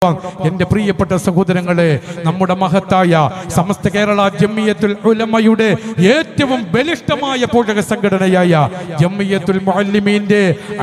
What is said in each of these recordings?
എന്റെ പ്രിയപ്പെട്ട സഹോദരങ്ങളെ നമ്മുടെ മഹത്തായ സമസ്ത കേരള ജമ്മിയത്തുൽ ഉലമയുടെ ഏറ്റവും ബലിഷ്ഠമായ പോഷക സംഘടനയായ ജമ്മിയത്തുൽ മുഅല്ലിമീന്റെ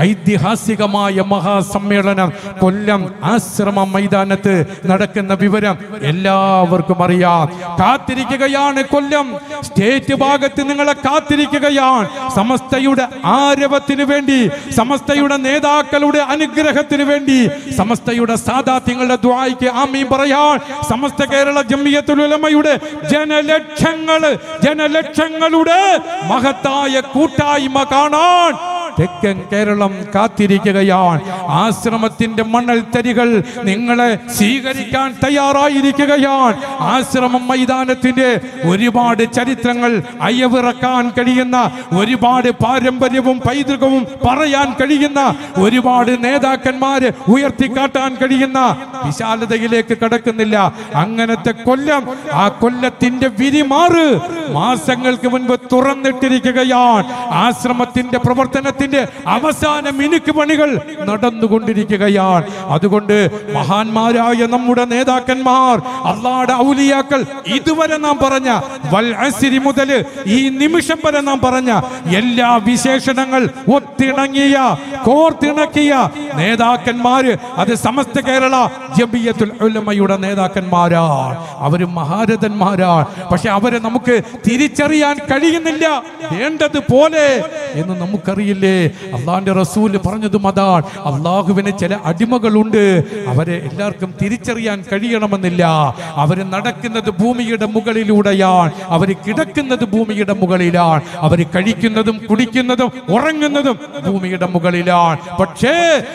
ഐതിഹാസികമായ മഹാസമ്മേളനം കൊല്ലം ആശ്രമ മൈതാനത്ത് നടക്കുന്ന വിവരം എല്ലാവർക്കും അറിയാം കാത്തിരിക്കുകയാണ് കൊല്ലം സ്റ്റേറ്റ് ഭാഗത്ത് നിങ്ങളെ കാത്തിരിക്കുകയാണ് സമസ്തയുടെ ആരവത്തിന് വേണ്ടി സമസ്തയുടെ നേതാക്കളുടെ അനുഗ്രഹത്തിന് വേണ്ടി സമസ്തയുടെ സാദാത്യങ്ങളുടെ ദ്വായ്ക്ക് ആമീൻ പറയാൻ സമസ്ത കേരള ജമ്മിയത്തുൽ ഉലമയുടെ ജനലക്ഷങ്ങള് ജനലക്ഷങ്ങളുടെ മഹത്തായ കൂട്ടായ്മ കാണാൻ തെക്കൻ കേരളം കാത്തിരിക്കുകയാണ് ആശ്രമത്തിന്റെ മണൽ തരികൾ നിങ്ങളെ സ്വീകരിക്കാൻ തയ്യാറായിരിക്കുകയാണ് ആശ്രമം മൈതാനത്തിന്റെ ഒരുപാട് ചരിത്രങ്ങൾ അയവിറക്കാൻ കഴിയുന്ന ഒരുപാട് പാരമ്പര്യവും പൈതൃകവും പറയാൻ കഴിയുന്ന ഒരുപാട് നേതാക്കന്മാര് ഉയർത്തിക്കാട്ടാൻ കഴിയുന്ന വിശാലതയിലേക്ക് കടക്കുന്നില്ല അങ്ങനത്തെ കൊല്ലം ആ കൊല്ലത്തിന്റെ വിരിമാറ് മാസങ്ങൾക്ക് മുൻപ് തുറന്നിട്ടിരിക്കുകയാണ് ആശ്രമത്തിന്റെ പ്രവർത്തനത്തിന്റെ അവസാന മിനുക്ക് പണികൾ നടന്നുകൊണ്ടിരിക്കുകയാണ് അതുകൊണ്ട് മഹാന്മാരായ നമ്മുടെ നേതാക്കന്മാർ അള്ളാടെ ഔലിയാക്കൾ ഇതുവരെ നാം പറഞ്ഞ വൽ അസ്രി മുതൽ ഈ നിമിഷം വരെ നാം പറഞ്ഞ എല്ലാ വിശേഷണങ്ങൾ ഒത്തിണങ്ങിയ കോർത്തിണക്കിയ നേതാക്കന്മാര് അത് സമസ്ത കേരള ജബിയത്തുൽ ഉലമയുടെ നേതാക്കന്മാരാണ് അവര് മഹാരഥന്മാരാണ് പക്ഷെ അവരെ നമുക്ക് തിരിച്ചറിയാൻ കഴിയുന്നില്ല വേണ്ടതുപോലെ എന്ന് നമുക്കറിയില്ലേ അള്ളാന്റെ റസൂല് പറഞ്ഞതും അതാണ് അള്ളാഹുവിന് ചില അടിമകളുണ്ട് അവരെ എല്ലാവർക്കും തിരിച്ചറിയാൻ കഴിയണമെന്നില്ല അവര് നടക്കുന്നത് ഭൂമിയുടെ മുകളിലൂടെയാണ് അവര് കിടക്കുന്നത് ഭൂമിയുടെ മുകളിലാണ് അവര് കഴിക്കുന്നതും കുടിക്കുന്നതും ഉറങ്ങുന്നതും ഭൂമിയുടെ മുകളിലാണ് പക്ഷേ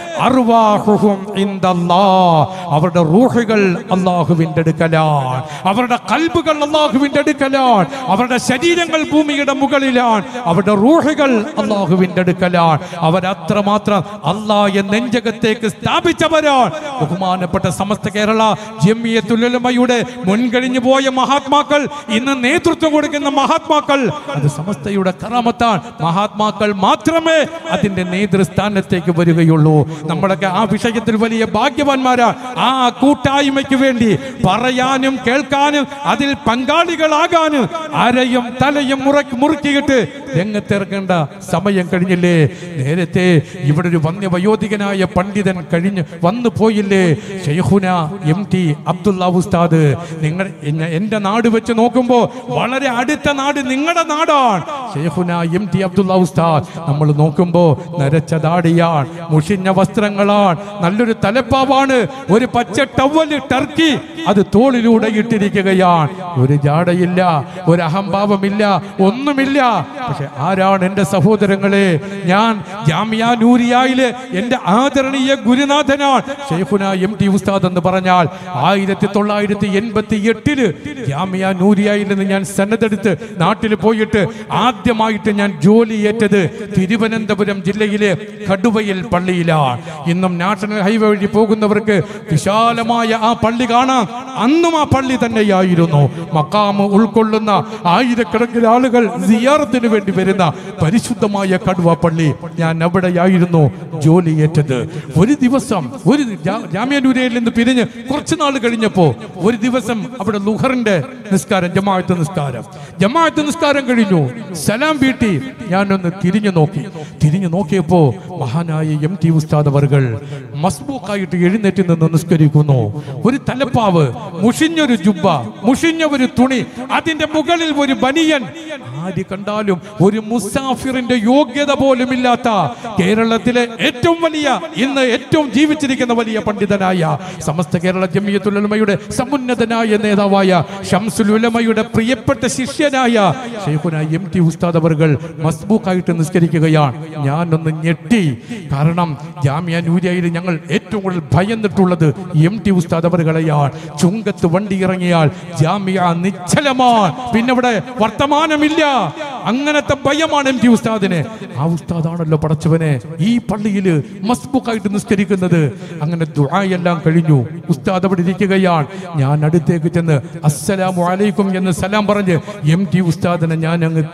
അർവാഹുഹും ഇൻദല്ലാ. അവരുടെ റൂഹുകൾ അള്ളാഹുവിന്റെ അടുക്കലാണ് അവരുടെ കൽബുകൾ അള്ളാഹുവിന്റെ അടുക്കലാണ് അവരുടെ ശരീരങ്ങൾ ഭൂമിയുടെ മുകളിലാണ് അവരുടെ റൂഹുകൾ അള്ളാഹുവിന്റെ അടുക്കലാണ് അവരത്രമാത്രം അള്ളാഹ് നെഞ്ചകത്തേക്ക് സ്ഥാപിച്ചവരാണ് ബഹുമാനപ്പെട്ട സമസ്ത കേരള ജമ്മിയത്തുലമയുടെ മുൻകഴിഞ്ഞു പോയ മഹാത്മാക്കൾ ഇന്ന് നേതൃത്വം കൊടുക്കുന്ന മഹാത്മാക്കൾ അത് സമസ്തയുടെ കറാമത്താണ് മഹാത്മാക്കൾ മാത്രമേ അതിന്റെ നേതൃസ്ഥാനത്തേക്ക് വരികയുള്ളൂ നമ്മളൊക്കെ ആ വിഷയത്തിൽ വലിയ ഭാഗ്യവാന്മാരാ ആ കൂട്ടായ്മയ്ക്ക് വേണ്ടി പറയാനും കേൾക്കാനും അതിൽ പങ്കാളികളാകാനും അരയും തലയും മുറക്കി മുറുക്കിയിട്ട് രംഗത്തിറങ്ങേണ്ട സമയം കഴിഞ്ഞില്ലേ നേരത്തെ ഇവിടെ ഒരു വന്യവയോധികനായ പണ്ഡിതൻ കഴിഞ്ഞ് വന്നു പോയില്ലേ ഷെയ്ഖുന എം ടി അബ്ദുള്ള ഉസ്താദ് നിങ്ങൾ എന്നെ- എന്റെ നാട് വെച്ച് നോക്കുമ്പോൾ വളരെ അടുത്ത നാട് നിങ്ങളുടെ നാടാണ് ഷെയ്ഖുന എം ടി അബ്ദുള്ള ഉസ്താദ് നമ്മൾ നോക്കുമ്പോൾ നരച്ച ദാടിയാണ് മുഷിഞ്ഞ വസ്ത്രങ്ങളാണ് നല്ലൊരു തലപ്പാവാണ് ഒരു പച്ച ടവല് ടർക്കി അത് തോളിലൂടെ ഇട്ടിരിക്കുകയാണ് ഒരു ജാടയില്ല ഒരു അഹംഭാവമില്ല ഒന്നുമില്ല പക്ഷെ ആരാണ് എന്റെ സഹോദരങ്ങളെ ഞാൻ ജാമിയ നൂരിയായില് എന്റെ ആദരണീയ ഗുരുനാഥനാണ് ഷെയ്ഖുന എം ടി ഉസ്താദ് എന്ന് പറഞ്ഞാൽ ആയിരത്തി തൊള്ളായിരത്തി എൺപത്തി എട്ടില് ജാമിയ നൂരിയായിൽ നിന്ന് ഞാൻ സന്നദ്ധെടുത്ത് നാട്ടിൽ പോയിട്ട് ആദ്യമായിട്ട് ഞാൻ ജോലി ഏറ്റത് തിരുവനന്തപുരം ജില്ലയിലെ കടുവയിൽ പള്ളിയിലാണ് ഇന്നും നാഷണൽ ഹൈവേ വഴി പോകുന്നവർക്ക് വിശാലമായ ആ പള്ളി കാണാം അന്നും ആ പള്ളി തന്നെയായിരുന്നു മക്കാമ് ഉൾക്കൊള്ളുന്ന ആയിരക്കണക്കിന് ആളുകൾ സിയാറത്തിന് വേണ്ടി വരുന്ന പരിശുദ്ധമായ കടുവ പള്ളി ഞാൻ അവിടെയായിരുന്നു ജോലി ഏറ്റത് ഒരു ദിവസം ഒരു ജാ- ജാമ്യാനൂരയിൽ നിന്ന് പിരിഞ്ഞ് കുറച്ച് നാൾ കഴിഞ്ഞപ്പോ ഒരു ദിവസം അവിടെ ലുഹറിന്റെ നിസ്കാരം ജമാഅത്ത് നിസ്കാരം ജമാഅത്ത് നിസ്കാരം കഴിഞ്ഞു സലാം വീട്ടി ഞാനൊന്ന് തിരിഞ്ഞു നോക്കി തിരിഞ്ഞു നോക്കിയപ്പോ മഹാനായ എം ടി ഉസ്താദ് അവർകൾ മസ്ബൂക്കായിട്ട് എഴുന്നേറ്റ് നിന്ന് നിസ്കരിക്കുന്നു ഒരു തലപ്പാവ് മുഷിഞ്ഞൊരു ജുബ്ബ മുഷിഞ്ഞ ഒരു തുണി അതിന്റെ മുകളിൽ ഒരു ബനിയൻ ആര് കണ്ടാലും ഒരു മുസാഫിറിന്റെ യോഗ്യത പോലും ഇല്ലാത്ത കേരളത്തിലെ ഏറ്റവും വലിയ ഇന്ന് ഏറ്റവും ജീവിച്ചിരിക്കുന്ന വലിയ പണ്ഡിതനായ സമസ്ത കേരള ജമിയത്തുൽ ഉലമയുടെ സമുന്നതനായ നേതാവായ ഷംസുൽ ഉലമയുടെ പ്രിയപ്പെട്ട ശിഷ്യനായ ഷെയ്ഖുന എം ടി ഉസ്താദ് അവർകൾ മസ്ബൂക്കായിട്ട് നിസ്കരിക്കുകയാണ് ഞാനൊന്ന് ഞെട്ടി കാരണം ജാമ്യ നൂരിയയിൽ ഞങ്ങൾ ഏറ്റവും കൂടുതൽ ഭയന്നിട്ടുള്ളത് എം ടി ഉസ്താദ് അവരുകളെയാണ് ചുങ്കത്ത് വണ്ടി ഇറങ്ങിയാൽ ജാമ്യ നിശ്ചലമാണ് പിന്നെ ഇവിടെ വർത്തമാനമില്ല അങ്ങനത്തെ ഭയമാണ് എം ടി ഉസ്താദിന് ആ ഉസ്താദാണല്ലോ പടച്ചവനെ ഈ പള്ളിയിൽ മസ്ബുക്കായിട്ട് നിസ്കരിക്കുന്നത് അങ്ങനെ ദുആയെല്ലാം കഴിഞ്ഞു ഉസ്താദ് അവിടെ ഇരിക്കുകയാണ് ഞാൻ അടുത്തേക്ക് ചെന്ന് അസ്സലാമു അലൈക്കും എന്ന് സലാം പറഞ്ഞ് എം ടി ഉസ്താദിനെ ഞാൻ അങ്ങ് കെട്ടി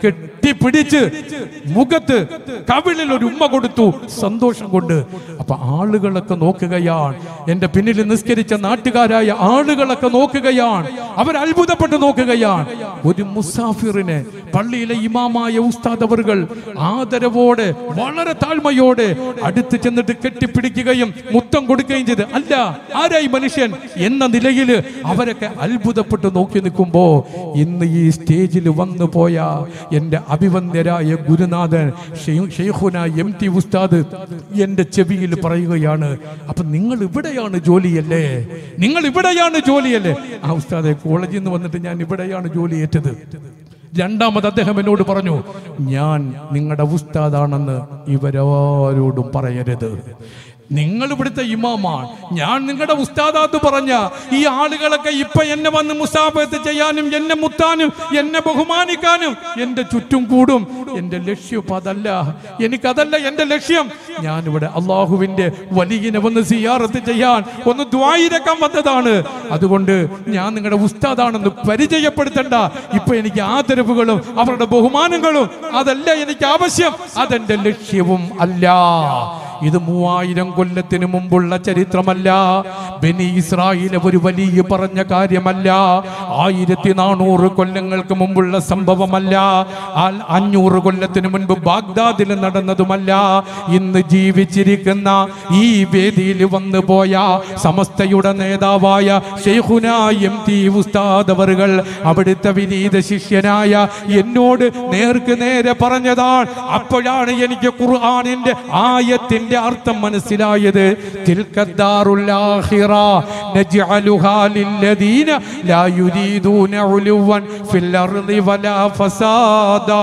കെട്ടിപ്പിടിച്ച് മുഖത്ത് കവിളിൽ ഒരു ഉമ്മ കൊടുത്തു സന്തോഷം കൊണ്ട് അപ്പൊ ആളുകളൊക്കെ നോക്കുകയാണ് എന്റെ പിന്നിൽ നിസ്കരിച്ച നാട്ടുകാരായ ആളുകളൊക്കെ നോക്കുകയാണ് അവർ അത്ഭുതപ്പെട്ട് നോക്കുകയാണ് ഒരു മുസാഫിറിനെ പള്ളിയിലെ ഇമാമായ ഉസ്താദ് അവറുകൾ ആദരവോടെ വളരെ താഴ്മയോടെ അടുത്ത് ചെന്നിട്ട് കെട്ടിപ്പിടിക്കുകയും മുത്തം കൊടുക്കുകയും ചെയ്ത് അല്ല ആരായി മനുഷ്യൻ എന്ന നിലയിൽ അവരൊക്കെ അത്ഭുതപ്പെട്ട് നോക്കി നിൽക്കുമ്പോ ഇന്ന് ഈ സ്റ്റേജിൽ വന്നു പോയ എന്റെ അഭിവന്ദ്യരായ ഗുരുനാഥൻ ഷെയ്- ഷെയ്ഖുന എം ടി ഉസ്താദ് എന്റെ ചെവിയിൽ പറയുകയാണ് അപ്പൊ നിങ്ങൾ ഇവിടെയാണ് ജോലിയല്ലേ നിങ്ങൾ ഇവിടെയാണ് ജോലിയല്ലേ ആ ഉസ്താദെ കോളേജിൽ നിന്ന് വന്നിട്ട് ഞാൻ ഇവിടെയാണ് ജോലി ഏറ്റത് രണ്ടാമത് അദ്ദേഹം എന്നോട് പറഞ്ഞു ഞാൻ നിങ്ങളുടെ ഉസ്താദാണെന്ന് ഇവരാരോടും പറയരുത് നിങ്ങൾ ഇവിടുത്തെ ഇമാമാണ് ഞാൻ നിങ്ങളുടെ ഉസ്താദാത്ത് പറഞ്ഞ ഈ ആളുകളൊക്കെ ഇപ്പൊ എന്നെ വന്ന് മുസാഫത്ത് ചെയ്യാനും എന്നെ മുത്താനും എന്നെ ബഹുമാനിക്കാനും എന്റെ ചുറ്റും കൂടും എന്റെ ലക്ഷ്യം ഇപ്പൊ അതല്ല എനിക്കതല്ല എന്റെ ലക്ഷ്യം ഞാൻ ഇവിടെ അള്ളാഹുവിന്റെ വലിയനെ വന്ന് സിയാറത്ത് ചെയ്യാൻ ഒന്ന് ദ്വായിരക്കാൻ വന്നതാണ് അതുകൊണ്ട് ഞാൻ നിങ്ങളുടെ ഉസ്താദാണെന്ന് പരിചയപ്പെടുത്തണ്ട ഇപ്പൊ എനിക്ക് ആദരവുകളും അവരുടെ ബഹുമാനങ്ങളും അതല്ല എനിക്ക് ആവശ്യം അതെന്റെ ലക്ഷ്യവും അല്ല ഇത് മൂവായിരം കൊല്ലത്തിന് മുമ്പുള്ള ചരിത്രമല്ല ബനി ഇസ്രായേൽ ഒരു വലിയ പറഞ്ഞ കാര്യമല്ല ആയിരത്തി നാനൂറ് കൊല്ലങ്ങൾക്ക് മുമ്പുള്ള സംഭവമല്ല ആൽ അഞ്ഞൂറ് കൊല്ലത്തിന് മുൻപ് ബാഗ്ദാദിൽ നടന്നതുമല്ല ഇന്ന് ജീവിച്ചിരിക്കുന്ന ഈ വേദിയിൽ വന്നു പോയ സമസ്തയുടെ നേതാവായ ഷെയ്ഖുന എം ടി ഉസ്താദ് അവറുകൾ അവിടുത്തെ വിനീത ശിഷ്യനായ എന്നോട് നേർക്ക് നേരെ പറഞ്ഞതാണ് അപ്പോഴാണ് എനിക്ക് ഖുർആനിന്റെ ആയത്തിന്റെ അർത്ഥം മനസ്സിലായത് തിൽക്കദ്ദാറുൽ ആഖിറ നജ്അലുഹാ ലില്ലദീന ലാ യുരീദൂന ഉലുവൻ ഫിൽ അർളി വലാ ഫസാദാ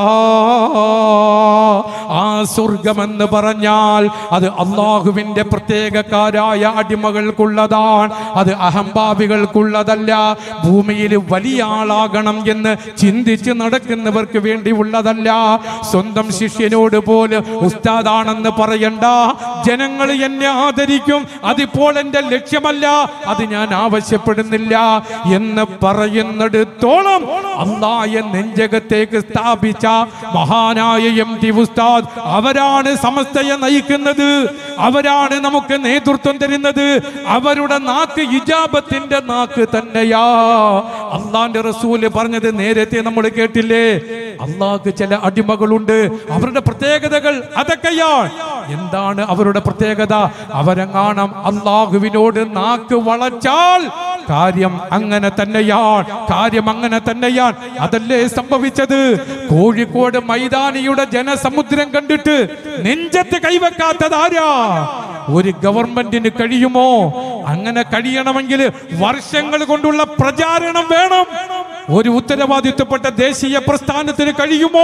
ആ സ്വർഗമെന്ന് പറഞ്ഞാൽ അത് അള്ളാഹുവിന്റെ പ്രത്യേകക്കാരായ അടിമകൾക്കുള്ളതാണ് അത് അഹംഭാവികൾക്കുള്ളതല്ല ഭൂമിയിൽ വലിയ ആളാകണം എന്ന് ചിന്തിച്ച് നടക്കുന്നവർക്ക് വേണ്ടി ഉള്ളതല്ല സ്വന്തം ശിഷ്യനോട് പോലും ഉസ്താദാണെന്ന് പറയണ്ട ജനങ്ങൾ എന്നെ ആദരിക്കും അതിപ്പോൾ എന്റെ ലക്ഷ്യമല്ല അത് ഞാൻ ആവശ്യപ്പെടുന്നില്ല എന്ന് പറയുന്നിടത്തോളം അള്ളായ നെഞ്ചകത്തേക്ക് സ്ഥാപിച്ച മഹാനായ എം ടി ഉസ്താദ് അവരാണ് സമസ്തയെ നയിക്കുന്നത് അവരാണ് നമുക്ക് നേതൃത്വം തരുന്നത് അവരുടെ നാക്ക് ഇജാബത്തിന്റെ നാക്ക് തന്നെയാ അള്ളാന്റെ റസൂല് പറഞ്ഞത് നേരത്തെ നമ്മൾ കേട്ടില്ലേ അള്ളാഹ്ക്ക് ചില അടിമകളുണ്ട് അവരുടെ പ്രത്യേകതകൾ അതൊക്കെയാണ് എന്താണ് അവരുടെ പ്രത്യേകത അവരെങ്ങാണം അള്ളാഹുവിനോട് നാക്ക് വളച്ചാൽ കാര്യം അങ്ങനെ തന്നെയാണ് കാര്യം അങ്ങനെ തന്നെയാണ് അതല്ലേ സംഭവിച്ചത് കോഴിക്കോട് മൈതാനിയുടെ ജനസമുദ്രം കണ്ടിട്ട് നെഞ്ചത്ത് കൈവെക്കാത്തത് ആരാ ഒരു ഗവൺമെന്റിന് കഴിയുമോ അങ്ങനെ കഴിയണമെങ്കിൽ വർഷങ്ങൾ കൊണ്ടുള്ള പ്രചാരണം വേണം ഒരു ഉത്തരവാദിത്വപ്പെട്ട ദേശീയ പ്രസ്ഥാനത്തിന് കഴിയുമോ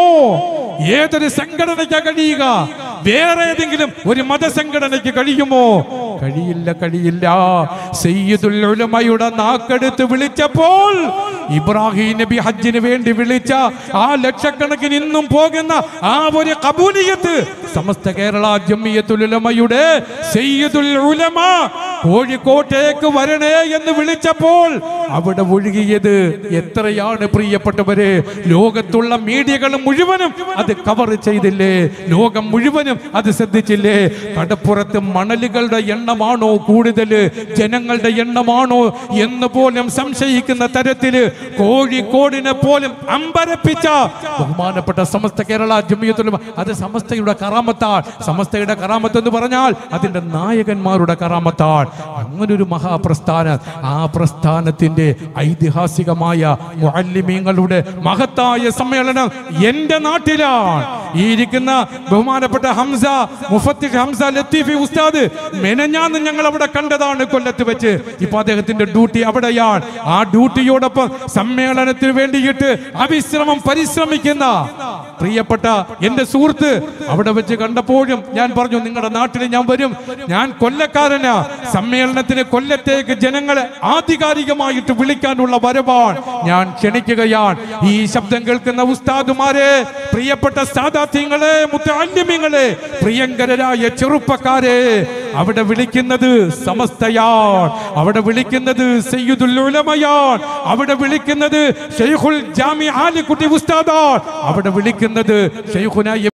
ഏതൊരു സംഘടനയ്ക്ക് കഴിയുക വേറെ ഏതെങ്കിലും ഒരു മതസംഘടനയ്ക്ക് കഴിയുമോ കഴിയില്ല കഴിയില്ല സയ്യിദുൽ ഉലമയുടെ നാക്കെടുത്ത് വിളിച്ചപ്പോൾ ഇബ്രാഹിം നബി ഹജ്ജിന് വേണ്ടി വിളിച്ച ആ ലക്ഷക്കണക്കിന് ഇന്നും പോകുന്ന ആ ഒരു കബൂലിയത്ത് സമസ്ത കേരള ജമ്മിയത്തുൽ ഉലമയുടെ സയ്യിദുൽ ഉലമ കോഴിക്കോട്ടേക്ക് വരണേ എന്ന് വിളിച്ചപ്പോൾ അവിടെ ഒഴുകിയത് എത്രയാണ് പ്രിയപ്പെട്ടവരെ ലോകത്തുള്ള മീഡിയകൾ മുഴുവനും അത് കവർ ചെയ്തില്ലേ ലോകം മുഴുവനും അത് ശ്രദ്ധിച്ചില്ലേ കടപ്പുറത്ത് മണലുകളുടെ എണ്ണമാണോ കൂടുതൽ ജനങ്ങളുടെ എണ്ണമാണോ എന്ന് പോലും സംശയിക്കുന്ന തരത്തില് കോഴിക്കോടിനെ പോലും അമ്പരപ്പിച്ച ബഹുമാനപ്പെട്ട സമസ്ത കേരള ജമിയത്തുലമ അത് സമസ്തയുടെ കറാമത്താൾ സമസ്തയുടെ കറാമത്ത് എന്ന് പറഞ്ഞാൽ അതിന്റെ നായകന്മാരുടെ കറാമത്താൾ അങ്ങനൊരു മഹാപ്രസ്ഥാനം ആ പ്രസ്ഥാനത്തിന്റെ ഐതിഹാസികമായ മുഅല്ലിമീങ്ങളുടെ മഹത്തായ സമ്മേളനം എന്റെ നാട്ടിലാണ് ഈ ഇരിക്കുന്ന ബഹുമാനപ്പെട്ട ഹംസ മുഫത്തിഷ് ഹംസ ലത്തീഫി ഉസ്താദ് മെനഞ്ഞാന്ന് ഞങ്ങൾ അവിടെ കണ്ടതാണ് കൊല്ലത്ത് വെച്ച് ഇപ്പൊ അദ്ദേഹത്തിന്റെ ഡ്യൂട്ടി അവിടെയാണ് ആ ഡ്യൂട്ടിയോടൊപ്പം സമ്മേളനത്തിന് വേണ്ടിയിട്ട് അവിശ്രമം പരിശ്രമിക്കുന്ന പ്രിയപ്പെട്ട എന്റെ സുഹൃത്ത് അവിടെ വെച്ച് കണ്ടപ്പോഴും ഞാൻ പറഞ്ഞു നിങ്ങളുടെ നാട്ടിൽ ഞാൻ വരും ഞാൻ കൊല്ലക്കാരനാ സമ്മേളനത്തിന് കൊല്ലത്തേക്ക് ജനങ്ങളെ ആധികാരികമായിട്ട് വിളിക്കാനുള്ള വരവാണ് ഞാൻ ക്ഷണിക്കുകയാണ് ഈ ശബ്ദം കേൾക്കുന്ന ഉസ്താദുമാരെ പ്രിയപ്പെട്ട സാദാത്യങ്ങളെ മുത്തല്യമങ്ങളെ പ്രിയങ്കരായ ചെറുപ്പക്കാരെ അവിടെ വിളിക്കുന്നത് സമസ്തയാൻ അവിടെ വിളിക്കുന്നത് സയ്യിദുൽ ഉലമയാൻ അവിടെ വിളിക്കുന്നത് ഷെയ്ഖുൽ ജാമി ആലിക്കുട്ടി ഉസ്താദാൻ അവിടെ വിളിക്കുന്നത് ഷെയ്ഖുന